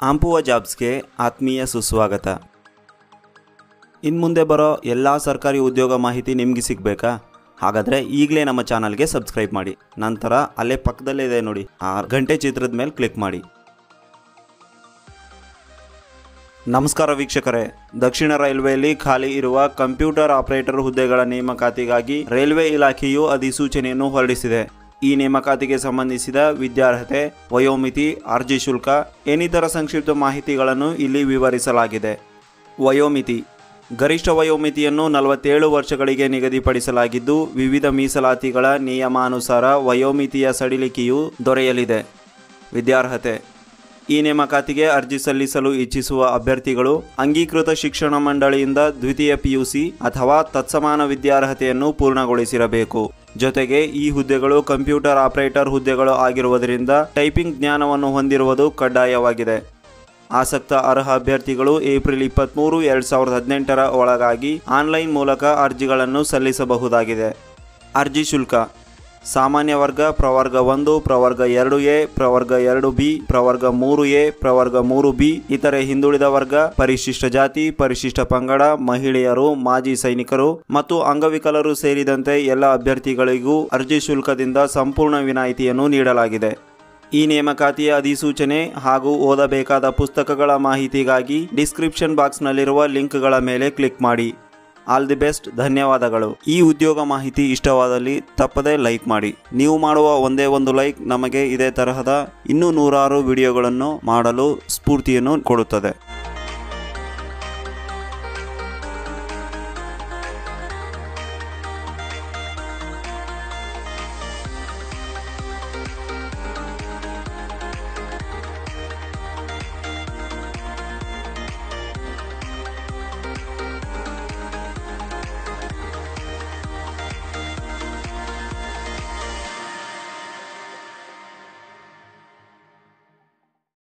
ಆಂಪುವ ಜಾಬ್ಸ್ಗೆ ಆತ್ಮೀಯ ಸುಸ್ವಾಗತ ಇನ್ನು ಮುಂದೆ ಬರೋ ಎಲ್ಲ ಸರ್ಕಾರಿ ಉದ್ಯೋಗ ಮಾಹಿತಿ ನಿಮಗೆ ಸಿಗಬೇಕಾ ಹಾಗಾದರೆ ಈಗಲೇ ನಮ್ಮ ಚಾನಲ್ಗೆ ಸಬ್ಸ್ಕ್ರೈಬ್ ಮಾಡಿ ನಂತರ ಅಲ್ಲೇ ಪಕ್ಕದಲ್ಲೇ ಇದೆ ನೋಡಿ ಆ ಗಂಟೆ ಚಿತ್ರದ ಮೇಲೆ ಕ್ಲಿಕ್ ಮಾಡಿ ನಮಸ್ಕಾರ ವೀಕ್ಷಕರೇ ದಕ್ಷಿಣ ರೈಲ್ವೆಯಲ್ಲಿ ಖಾಲಿ ಇರುವ ಕಂಪ್ಯೂಟರ್ ಆಪರೇಟರ್ ಹುದ್ದೆಗಳ ನೇಮಕಾತಿಗಾಗಿ ರೈಲ್ವೆ ಇಲಾಖೆಯು ಅಧಿಸೂಚನೆಯನ್ನು ಹೊರಡಿಸಿದೆ ಈ ನೇಮಕಾತಿಗೆ ಸಂಬಂಧಿಸಿದ ವಿದ್ಯಾರ್ಹತೆ ವಯೋಮಿತಿ ಅರ್ಜಿ ಶುಲ್ಕ ಇನ್ನಿತರ ಸಂಕ್ಷಿಪ್ತ ಮಾಹಿತಿಗಳನ್ನು ಇಲ್ಲಿ ವಿವರಿಸಲಾಗಿದೆ ವಯೋಮಿತಿ ಗರಿಷ್ಠ ವಯೋಮಿತಿಯನ್ನು ನಲವತ್ತೇಳು ವರ್ಷಗಳಿಗೆ ನಿಗದಿಪಡಿಸಲಾಗಿದ್ದು ವಿವಿಧ ಮೀಸಲಾತಿಗಳ ನಿಯಮಾನುಸಾರ ವಯೋಮಿತಿಯ ಸಡಿಲಿಕೆಯು ದೊರೆಯಲಿದೆ ವಿದ್ಯಾರ್ಹತೆ ಈ ನೇಮಕಾತಿಗೆ ಅರ್ಜಿ ಸಲ್ಲಿಸಲು ಇಚ್ಛಿಸುವ ಅಭ್ಯರ್ಥಿಗಳು ಅಂಗೀಕೃತ ಶಿಕ್ಷಣ ಮಂಡಳಿಯಿಂದ ದ್ವಿತೀಯ ಪಿಯುಸಿ ಅಥವಾ ತತ್ಸಮಾನ ವಿದ್ಯಾರ್ಹತೆಯನ್ನು ಪೂರ್ಣಗೊಳಿಸಿರಬೇಕು ಜೊತೆಗೆ ಈ ಹುದ್ದೆಗಳು ಕಂಪ್ಯೂಟರ್ ಆಪರೇಟರ್ ಹುದ್ದೆಗಳು ಆಗಿರುವುದರಿಂದ ಟೈಪಿಂಗ್ ಜ್ಞಾನವನ್ನು ಹೊಂದಿರುವುದು ಕಡ್ಡಾಯವಾಗಿದೆ ಆಸಕ್ತ ಅರ್ಹ ಅಭ್ಯರ್ಥಿಗಳು ಏಪ್ರಿಲ್ ಇಪ್ಪತ್ತ್ಮೂರು ಎರಡು ಸಾವಿರದ ಹದಿನೆಂಟರ ಒಳಗಾಗಿ ಆನ್ಲೈನ್ ಮೂಲಕ ಅರ್ಜಿಗಳನ್ನು ಸಲ್ಲಿಸಬಹುದಾಗಿದೆ ಅರ್ಜಿ ಶುಲ್ಕ ಸಾಮಾನ್ಯ ವರ್ಗ ಪ್ರವರ್ಗ ಒಂದು ಪ್ರವರ್ಗ ಎರಡು ಎ ಪ್ರವರ್ಗ ಎರಡು ಬಿ ಪ್ರವರ್ಗ ಮೂರು ಎ ಪ್ರವರ್ಗ ಮೂರು ಬಿ ಇತರೆ ಹಿಂದುಳಿದ ವರ್ಗ ಪರಿಶಿಷ್ಟ ಜಾತಿ ಪರಿಶಿಷ್ಟ ಪಂಗಡ ಮಹಿಳೆಯರು ಮಾಜಿ ಸೈನಿಕರು ಮತ್ತು ಅಂಗವಿಕಲರು ಸೇರಿದಂತೆ ಎಲ್ಲ ಅಭ್ಯರ್ಥಿಗಳಿಗೂ ಅರ್ಜಿ ಶುಲ್ಕದಿಂದ ಸಂಪೂರ್ಣ ವಿನಾಯಿತಿಯನ್ನು ನೀಡಲಾಗಿದೆ ಈ ನೇಮಕಾತಿಯ ಅಧಿಸೂಚನೆ ಹಾಗೂ ಓದಬೇಕಾದ ಪುಸ್ತಕಗಳ ಮಾಹಿತಿಗಾಗಿ ಡಿಸ್ಕ್ರಿಪ್ಷನ್ ಬಾಕ್ಸ್ನಲ್ಲಿರುವ ಲಿಂಕ್ಗಳ ಮೇಲೆ ಕ್ಲಿಕ್ ಮಾಡಿ ಆಲ್ ದಿ ಬೆಸ್ಟ್ ಧನ್ಯವಾದಗಳು ಈ ಉದ್ಯೋಗ ಮಾಹಿತಿ ಇಷ್ಟವಾದಲ್ಲಿ ತಪ್ಪದೇ ಲೈಕ್ ಮಾಡಿ ನೀವು ಮಾಡುವ ಒಂದೇ ಒಂದು ಲೈಕ್ ನಮಗೆ ಇದೇ ತರಹದ ಇನ್ನೂ ನೂರಾರು ವಿಡಿಯೋಗಳನ್ನು ಮಾಡಲು ಸ್ಫೂರ್ತಿಯನ್ನು ಕೊಡುತ್ತದೆ